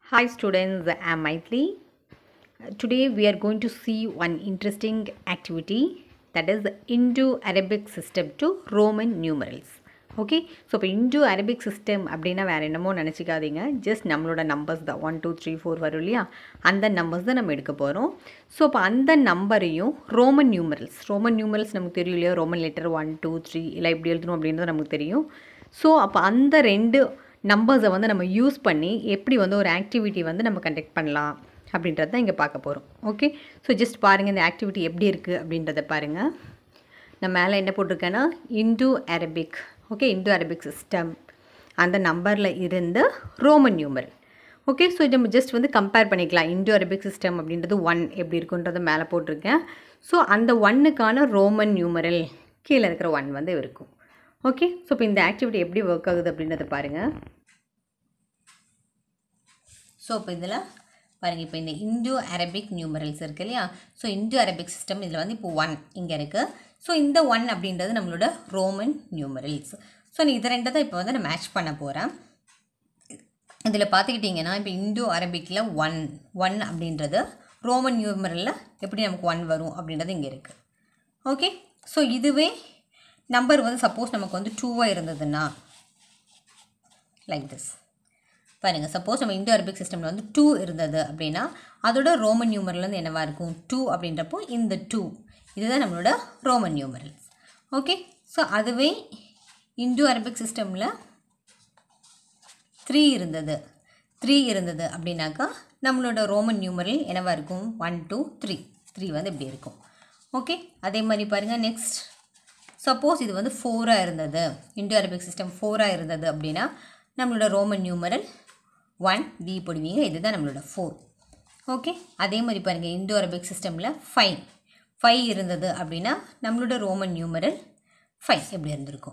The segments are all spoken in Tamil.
Hi students, I'm Maithili. Today we are going to see one interesting activity that is Indo-Arabic system to Roman numerals. Okay so இப்போ இன்டூ அரபிக் சிஸ்டம் அப்படின்னா வேறு என்னமோ நினச்சிக்காதீங்க ஜஸ்ட் நம்மளோட நம்பர்ஸ் தான் ஒன் டூ த்ரீ ஃபோர் வரும் இல்லையா அந்த நம்பர்ஸ் தான் நம்ம எடுக்க போகிறோம் ஸோ இப்போ அந்த நம்பரையும் ரோமன் நியூமரல்ஸ் ரோமன் நியூமரல்ஸ் நமக்கு தெரியும் இல்லையா Roman letter one two three இல்லை இப்படி எழுதணும் அப்படின்றது நமக்கு தெரியும் ஸோ அப்போ அந்த ரெண்டு நம்பர்ஸை வந்து நம்ம யூஸ் பண்ணி எப்படி வந்து ஒரு ஆக்டிவிட்டி வந்து நம்ம கண்டக்ட் பண்ணலாம் அப்படின்றது தான் இங்கே பார்க்க போகிறோம் ஓகே ஸோ ஜஸ்ட் பாருங்கள் இந்த ஆக்டிவிட்டி எப்படி இருக்குது அப்படின்றத பாருங்கள் நான் மேலே என்ன போட்டிருக்கேன்னா Hindu Arabic okay Hindu Arabic system அந்த நம்பரில் இருந்து ரோமன் நியூமரல் ஓகே ஸோ நம்ம ஜஸ்ட் வந்து கம்பேர் பண்ணிக்கலாம் இந்து அரபிக் சிஸ்டம் அப்படின்றது ஒன் எப்படி இருக்குன்றதை மேலே போட்டிருக்கேன் ஸோ அந்த ஒன்னுக்கான ரோமன் நியூமரல் கீழே இருக்கிற ஒன் வந்து இருக்கும் ஓகே ஸோ இப்போ இந்த ஆக்டிவிட்டி எப்படி ஒர்க் ஆகுது அப்படின்றத பாருங்கள் ஸோ இப்போ இதில் பாருங்கள் இப்போ இந்த இந்தோ அரபிக் நியூமரல்ஸ் இருக்குது இல்லையா ஸோ இந்தோ அரபிக் சிஸ்டம் இதில் வந்து இப்போ ஒன் இங்கே இருக்குது ஸோ இந்த ஒன் அப்படின்றது நம்மளோட ரோமன் நியூமரல்ஸ் ஸோ நீ இதை ரெண்டை தான் இப்போ வந்து நான் மேட்ச் பண்ண போகிறேன் இதில் பார்த்துக்கிட்டிங்கன்னா இப்போ இந்தோ அரபிக்கில் ஒன் ஒன் அப்படின்றது ரோமன் நியூமரலில் எப்படி நமக்கு ஒன் வரும் அப்படின்றது இங்கே இருக்குது ஓகே ஸோ இதுவே நம்பர் வந்து சப்போஸ் நமக்கு வந்து டூவாக இருந்ததுன்னா லைக் திஸ் பாருங்கள் சப்போஸ் நம்ம இந்தோ அரபிக் சிஸ்டமில் வந்து டூ இருந்தது அப்படின்னா அதோட ரோமன் நியூமரல்லேருந்து என்னவாக இருக்கும் டூ அப்படின்றப்போ இந்த டூ இதுதான் நம்மளோட ரோமன் நியூமரல்ஸ் ஓகே ஸோ அதுவே இந்தோ அரபிக் சிஸ்டமில் த்ரீ இருந்தது த்ரீ இருந்தது அப்படின்னாக்கா நம்மளோட ரோமன் நியூமரல் என்னவாக இருக்கும் ஒன் டூ த்ரீ த்ரீ வந்து இப்படி இருக்கும் ஓகே அதே மாதிரி பாருங்கள் நெக்ஸ்ட் சப்போஸ் இது வந்து ஃபோராக இருந்தது இண்டோ அரபிக் சிஸ்டம் ஃபோராக இருந்தது அப்படின்னா நம்மளோட ரோமன் நியூமரல் ஒன் டி போடுவீங்க இதுதான் நம்மளோட ஃபோர் ஓகே அதே மாதிரி பாருங்கள் இண்டோ அரபிக் சிஸ்டமில் ஃபைவ் ஃபைவ் இருந்தது அப்படின்னா நம்மளோட ரோமன் நியூமரல் ஃபைவ் எப்படி இருந்திருக்கும்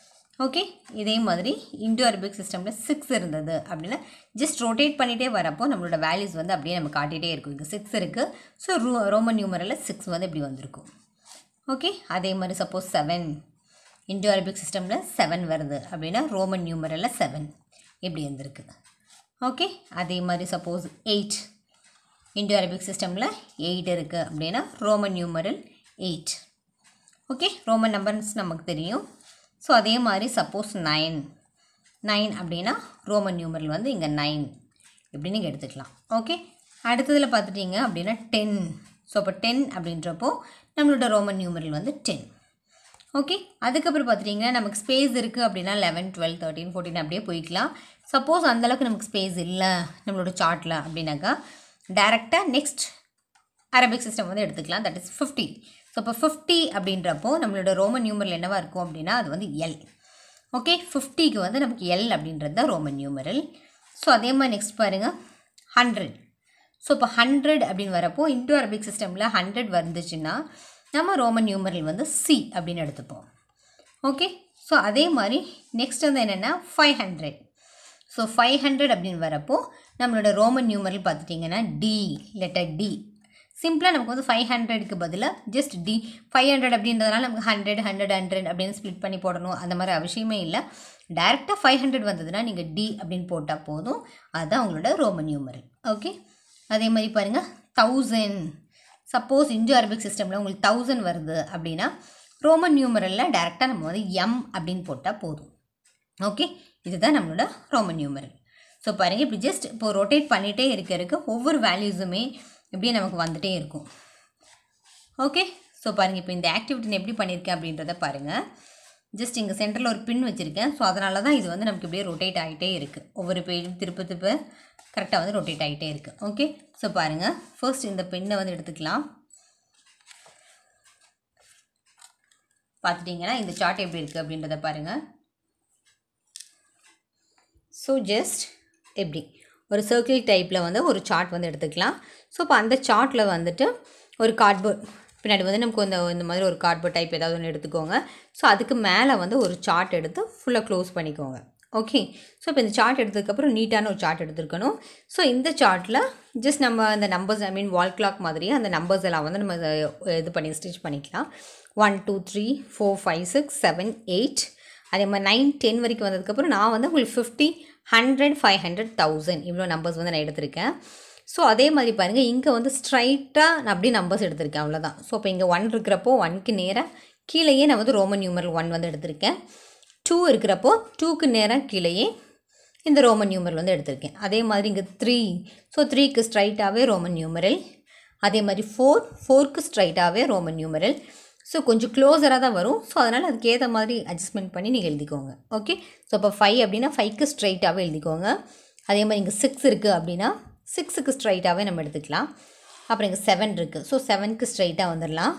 ஓகே இதே மாதிரி இண்டோ அரபிக் சிஸ்டமில் சிக்ஸ் இருந்தது அப்படின்னா ஜஸ்ட் ரொட்டேட் பண்ணிகிட்டே வரப்போ நம்மளோட வேல்யூஸ் வந்து அப்படியே நம்ம காட்டிகிட்டே இருக்கும் இங்கே சிக்ஸ் இருக்குது ஸோ ரோ ரோமன் நியூமரலில் சிக்ஸ் வந்து இப்படி வந்திருக்கும் ஓகே அதே மாதிரி சப்போஸ் செவன் இண்டோ அரபிக் சிஸ்டமில் செவன் வருது அப்படின்னா ரோமன் நியூமரலில் செவன் இப்படி இருந்திருக்கு ஓகே அதே மாதிரி சப்போஸ் எயிட் இண்டோ அரபிக் சிஸ்டமில் எயிட் இருக்குது அப்படின்னா Roman numeral eight okay Roman numbers நமக்கு தெரியும் ஸோ அதே மாதிரி சப்போஸ் நைன் நைன் அப்படின்னா ரோமன் நியூமரல் வந்து இங்கே நைன் இப்படி நீங்கள் எடுத்துக்கலாம் ஓகே அடுத்ததில் பார்த்துட்டிங்க அப்படின்னா டென் ஸோ அப்போ டென் அப்படின்றப்போ நம்மளோட ரோமன் நியூமரல் வந்து டென் ஓகே அதுக்கப்புறம் பார்த்துட்டிங்கன்னா நமக்கு ஸ்பேஸ் இருக்குது அப்படின்னா லெவன் டுவெல் தேர்ட்டின் ஃபோர்டீன் அப்படியே போய்க்கலாம் சப்போஸ் அந்தளவுக்கு நமக்கு ஸ்பேஸ் இல்லை நம்மளோட சார்ட்டில் அப்படின்னாக்கா டேரெக்டாக நெக்ஸ்ட் அரபிக் சிஸ்டம் வந்து எடுத்துக்கலாம் தட் இஸ் ஃபிஃப்டி ஸோ இப்போ ஃபிஃப்டி அப்படின்றப்போ நம்மளோட ரோமன் நியூமரல் என்னவாக இருக்கும் அப்படின்னா அது வந்து எல் ஓகே ஃபிஃப்டிக்கு வந்து நமக்கு எல் அப்படின்றது தான் ரோமன் நியூமரல் ஸோ அதே மாதிரி நெக்ஸ்ட் பாருங்கள் ஹண்ட்ரட் ஸோ இப்போ ஹண்ட்ரட் அப்படின்னு வரப்போ இண்டோ அரபிக் சிஸ்டமில் ஹண்ட்ரட் வந்துச்சுன்னா நம்ம ரோமன் நியூமரல் வந்து சி அப்படின்னு எடுத்துப்போம் ஓகே ஸோ அதே மாதிரி நெக்ஸ்ட் வந்து என்னென்னா five hundred so five hundred அப்படின்னு வரப்போ நம்மளோட ரோமன் நியூமரல் பார்த்துட்டிங்கன்னா டி லெட்டர் டி சிம்பிளாக நமக்கு வந்து ஃபைவ் ஹண்ட்ரடுக்கு பதிலாக ஜஸ்ட் டி ஃபைவ் ஹண்ட்ரட் அப்படின்றதுனால நமக்கு ஹண்ட்ரட் ஹண்ட்ரட் ஹண்ட்ரட் அப்படின்னு ஸ்ப்ளிட் பண்ணி போடணும் அந்த மாதிரி அவசியமே இல்லை டேரெக்டாக ஃபைவ் ஹண்ட்ரட் வந்ததுன்னா நீங்கள் டி அப்படின்னு போட்டால் போதும் அதுதான் உங்களோட ரோமன் நியூமரல் ஓகே அதே மாதிரி பாருங்கள் தௌசண்ட் சப்போஸ் இண்டோ அரபிக் சிஸ்டமில் உங்களுக்கு தௌசண்ட் வருது அப்படின்னா ரோமன் நியூமரலில் டேரெக்டாக நம்ம வந்து எம் அப்படின்னு போட்டால் போதும் ஓகே இதுதான் நம்மளோட ரோமன் நியூமரல் ஸோ பாருங்கள் இப்படி ஜஸ்ட் இப்போ ரொட்டேட் பண்ணிகிட்டே இருக்க இருக்க ஒவ்வொரு வேல்யூஸுமே இப்படியே நமக்கு வந்துகிட்டே இருக்கும் ஓகே ஸோ பாருங்கள் இப்போ இந்த ஆக்டிவிட்டி நான் எப்படி பண்ணியிருக்கேன் அப்படின்றத பாருங்கள் ஜஸ்ட் இங்கே சென்டரில் ஒரு பின் வச்சுருக்கேன் ஸோ அதனால தான் இது வந்து நமக்கு இப்படியே ரொட்டேட் ஆகிட்டே இருக்குது ஒவ்வொரு பேஜும் திருப்ப திருப்ப கரெக்டாக வந்து ரொட்டேட் ஆகிட்டே இருக்குது ஓகே ஸோ பாருங்கள் ஃபர்ஸ்ட் இந்த பெண்ணை வந்து எடுத்துக்கலாம் பார்த்துட்டிங்கன்னா இந்த சார்ட் எப்படி இருக்குது அப்படின்றத பாருங்கள் ஸோ ஜஸ்ட் எப்படி ஒரு சர்க்கிள் டைப்பில் வந்து ஒரு சார்ட் வந்து எடுத்துக்கலாம் ஸோ இப்போ அந்த சார்ட்டில் வந்துட்டு ஒரு கார்ட்போர்ட் பின்னாடி வந்து நமக்கு இந்த இந்த மாதிரி ஒரு கார்ட்போர்ட் டைப் ஏதாவது ஒன்று எடுத்துக்கோங்க ஸோ அதுக்கு மேலே வந்து ஒரு சார்ட் எடுத்து ஃபுல்லாக க்ளோஸ் பண்ணிக்கோங்க ஓகே ஸோ இப்போ இந்த சார்ட் எடுத்ததுக்கப்புறம் நீட்டான ஒரு சார்ட் எடுத்துருக்கணும் ஸோ இந்த சார்ட்டில் ஜஸ்ட் நம்ம அந்த நம்பர்ஸ் ஐ மீன் வால் கிளாக் மாதிரியே அந்த நம்பர்ஸ் எல்லாம் வந்து நம்ம இது பண்ணி ஸ்டிச் பண்ணிக்கலாம் one two three four five six seven eight அதே மாதிரி நைன் டென் வரைக்கும் வந்ததுக்கப்புறம் நான் வந்து உங்களுக்கு fifty hundred five hundred thousand இவ்வளோ நம்பர்ஸ் வந்து நான் எடுத்திருக்கேன் ஸோ அதே மாதிரி பாருங்கள் இங்கே வந்து ஸ்ட்ரைட்டாக நான் அப்படியே நம்பர்ஸ் எடுத்திருக்கேன் அவ்வளோதான் ஸோ இப்போ இங்கே ஒன் இருக்கிறப்போ ஒன்க்கு நேராக கீழேயே நான் வந்து ரோமன் நியூமரல் ஒன் வந்து எடுத்திருக்கேன் டூ இருக்கிறப்போ டூக்கு நேராக கீழேயே இந்த ரோமன் நியூமரல் வந்து எடுத்திருக்கேன் அதே மாதிரி இங்கே த்ரீ ஸோ த்ரீக்கு ஸ்ட்ரைட்டாகவே ரோமன் நியூமரல் அதே மாதிரி ஃபோர் ஃபோர்க்கு ஸ்ட்ரைட்டாகவே ரோமன் நியூமரல் ஸோ கொஞ்சம் க்ளோஸராக தான் வரும் ஸோ அதனால் அதுக்கு ஏற்ற மாதிரி அட்ஜஸ்ட்மெண்ட் பண்ணி நீங்கள் எழுதிக்கோங்க ஓகே ஸோ இப்போ ஃபைவ் அப்படின்னா ஃபைவ்க்கு ஸ்ட்ரைட்டாகவே எழுதிக்கோங்க அதே மாதிரி இங்கே சிக்ஸ் இருக்குது அப்படின்னா சிக்ஸுக்கு ஸ்ட்ரைட்டாகவே நம்ம எடுத்துக்கலாம் அப்புறம் இங்கே செவன் இருக்குது ஸோ செவனுக்கு ஸ்ட்ரைட்டாக வந்துடலாம்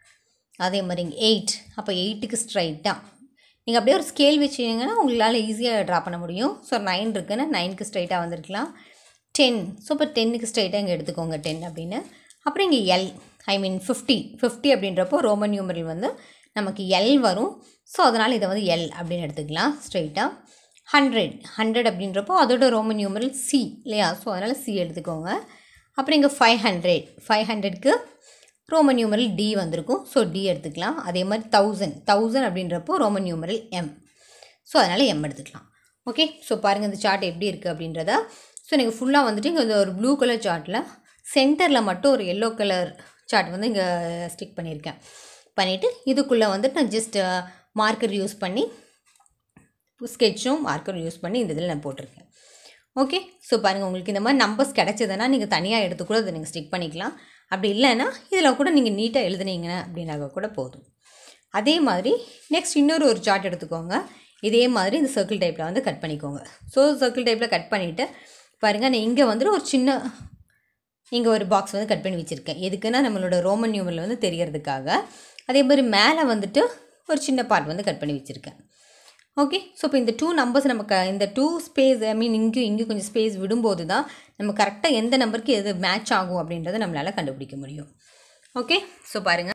அதே மாதிரி இங்கே எயிட் அப்போ எயிட்டுக்கு ஸ்ட்ரைட்டாக நீங்கள் அப்படியே ஒரு ஸ்கேல் வச்சிங்கன்னா உங்களால் ஈஸியாக ட்ரா பண்ண முடியும் ஸோ நைன் இருக்குன்னா நைனுக்கு ஸ்ட்ரைட்டாக வந்திருக்கலாம் டென் ஸோ இப்போ டென்னுக்கு ஸ்ட்ரைட்டாக இங்கே எடுத்துக்கோங்க டென் அப்படின்னு அப்புறம் இங்கே L I mean fifty fifty அப்படின்றப்போ ரோமன் நியூமரல் வந்து நமக்கு எல் வரும் ஸோ அதனால் இதை வந்து எல் அப்படின்னு எடுத்துக்கலாம் ஸ்ட்ரைட்டாக ஹண்ட்ரட் ஹண்ட்ரட் அப்படின்றப்போ அதோட ரோமன் நியூமரல் சி இல்லையா ஸோ அதனால் சி எடுத்துக்கோங்க அப்புறம் இங்கே ஃபைவ் ஹண்ட்ரட் ஃபைவ் ஹண்ட்ரட்க்கு ரோமன் நியூமரல் டி வந்திருக்கும் ஸோ டி எடுத்துக்கலாம் அதே மாதிரி தௌசண்ட் தௌசண்ட் அப்படின்றப்போ ரோமன் நியூமரல் எம் ஸோ அதனால் எம் எடுத்துக்கலாம் ஓகே ஸோ பாருங்கள் இந்த சார்ட் எப்படி இருக்குது அப்படின்றத ஸோ நீங்கள் ஃபுல்லாக வந்துட்டு இங்கே ஒரு ப்ளூ கலர் சார்ட்டில் சென்டரில் மட்டும் ஒரு எல்லோ கலர் சார்ட் வந்து இங்கே ஸ்டிக் பண்ணியிருக்கேன் பண்ணிவிட்டு இதுக்குள்ளே வந்துட்டு நான் ஜஸ்ட் மார்க்கர் யூஸ் பண்ணி ஸ்கெட்சும் மார்க்கரும் யூஸ் பண்ணி இந்த இதில் நான் போட்டிருக்கேன் ஓகே ஸோ பாருங்கள் உங்களுக்கு இந்த மாதிரி நம்பர்ஸ் கிடச்சதுன்னா நீங்கள் தனியாக எடுத்து கூட அதை நீங்கள் ஸ்டிக் பண்ணிக்கலாம் அப்படி இல்லைன்னா இதில் கூட நீங்கள் நீட்டாக எழுதுனீங்க அப்படின்னாக்க கூட போதும் அதே மாதிரி நெக்ஸ்ட் இன்னொரு ஒரு சார்ட் எடுத்துக்கோங்க இதே மாதிரி இந்த சர்க்கிள் டைப்பில் வந்து கட் பண்ணிக்கோங்க ஸோ சர்க்கிள் டைப்பில் கட் பண்ணிவிட்டு பாருங்கள் நான் இங்கே வந்துட்டு ஒரு சின்ன இங்கே ஒரு பாக்ஸ் வந்து கட் பண்ணி வச்சுருக்கேன் எதுக்குன்னா நம்மளோட ரோமன் நியூமரில் வந்து தெரியறதுக்காக அதே மாதிரி மேலே வந்துட்டு ஒரு சின்ன பார்ட் வந்து கட் பண்ணி வச்சுருக்கேன் ஓகே ஸோ இப்போ இந்த டூ நம்பர்ஸ் நமக்கு இந்த டூ ஸ்பேஸ் ஐ மீன் இங்கே இங்கே கொஞ்சம் ஸ்பேஸ் விடும்போது தான் நம்ம கரெக்டாக எந்த நம்பருக்கு எது மேட்ச் ஆகும் அப்படின்றத நம்மளால் கண்டுபிடிக்க முடியும் ஓகே ஸோ பாருங்கள்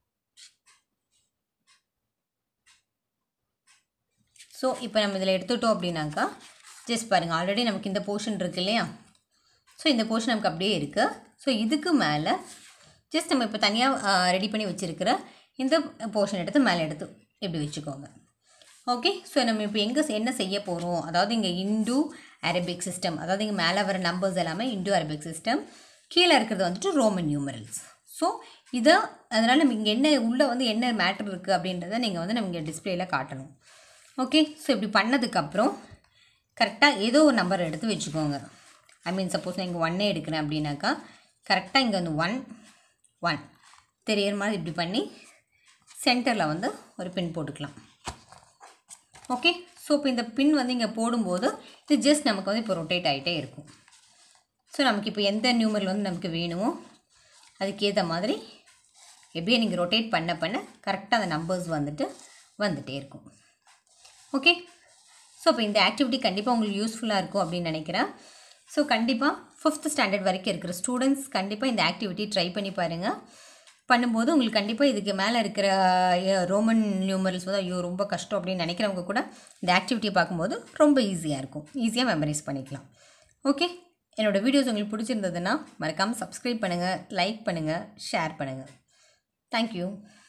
ஸோ இப்போ நம்ம இதில் எடுத்துட்டோம் அப்படின்னாக்கா ஜஸ்ட் பாருங்கள் ஆல்ரெடி நமக்கு இந்த போர்ஷன் இருக்கு இல்லையா ஸோ இந்த போர்ஷன் நமக்கு அப்படியே இருக்குது ஸோ இதுக்கு மேலே ஜஸ்ட் நம்ம இப்போ தனியாக ரெடி பண்ணி வச்சுருக்கிற இந்த போர்ஷன் எடுத்து மேலே எடுத்து இப்படி வச்சுக்கோங்க ஓகே ஸோ நம்ம இப்போ எங்கே என்ன செய்ய போகிறோம் அதாவது இங்கே இந்து அரபிக் சிஸ்டம் அதாவது இங்கே மேலே வர நம்பர்ஸ் எல்லாமே இந்து அரபிக் சிஸ்டம் கீழே இருக்கிறது வந்துட்டு ரோமன் நியூமரல்ஸ் ஸோ இதை அதனால் நம்ம இங்கே என்ன உள்ளே வந்து என்ன மேட்டர் இருக்குது அப்படின்றத நீங்கள் வந்து நம்ம இங்கே டிஸ்பிளேயில் காட்டணும் ஓகே ஸோ இப்படி பண்ணதுக்கப்புறம் கரெக்டாக ஏதோ ஒரு நம்பர் எடுத்து வச்சுக்கோங்க ஐ மீன் சப்போஸ் நான் இங்கே ஒன்னே எடுக்கிறேன் அப்படின்னாக்கா கரெக்டாக இங்கே வந்து ஒன் ஒன் தெரியற மாதிரி இப்படி பண்ணி சென்டரில் வந்து ஒரு பின் போட்டுக்கலாம் ஓகே ஸோ இப்போ இந்த பின் வந்து இங்கே போடும்போது இது ஜஸ்ட் நமக்கு வந்து இப்போ ரொட்டேட் ஆகிட்டே இருக்கும் ஸோ நமக்கு இப்போ எந்த நியூமரில் வந்து நமக்கு வேணுமோ அதுக்கேற்ற மாதிரி எப்படியே நீங்கள் ரொட்டேட் பண்ண பண்ண கரெக்டாக அந்த நம்பர்ஸ் வந்துட்டு வந்துகிட்டே இருக்கும் ஓகே ஸோ இப்போ இந்த ஆக்டிவிட்டி கண்டிப்பாக உங்களுக்கு யூஸ்ஃபுல்லாக இருக்கும் அப்படின்னு நினைக்கிறேன் ஸோ கண்டிப்பாக ஃபிஃப்த் ஸ்டாண்டர்ட் வரைக்கும் இருக்கிற ஸ்டூடெண்ட்ஸ் கண்டிப்பாக இந்த ஆக்டிவிட்டி ட்ரை பண்ணி பாருங்கள் பண்ணும்போது உங்களுக்கு கண்டிப்பாக இதுக்கு மேலே இருக்கிற ரோமன் நியூமரல்ஸ் வந்து ஐயோ ரொம்ப கஷ்டம் அப்படின்னு நினைக்கிறவங்க கூட இந்த ஆக்டிவிட்டியை பார்க்கும்போது ரொம்ப ஈஸியாக இருக்கும் ஈஸியாக மெமரைஸ் பண்ணிக்கலாம் ஓகே என்னோடய வீடியோஸ் உங்களுக்கு பிடிச்சிருந்ததுன்னா மறக்காமல் சப்ஸ்கிரைப் பண்ணுங்கள் லைக் பண்ணுங்கள் ஷேர் பண்ணுங்கள் தேங்க்யூ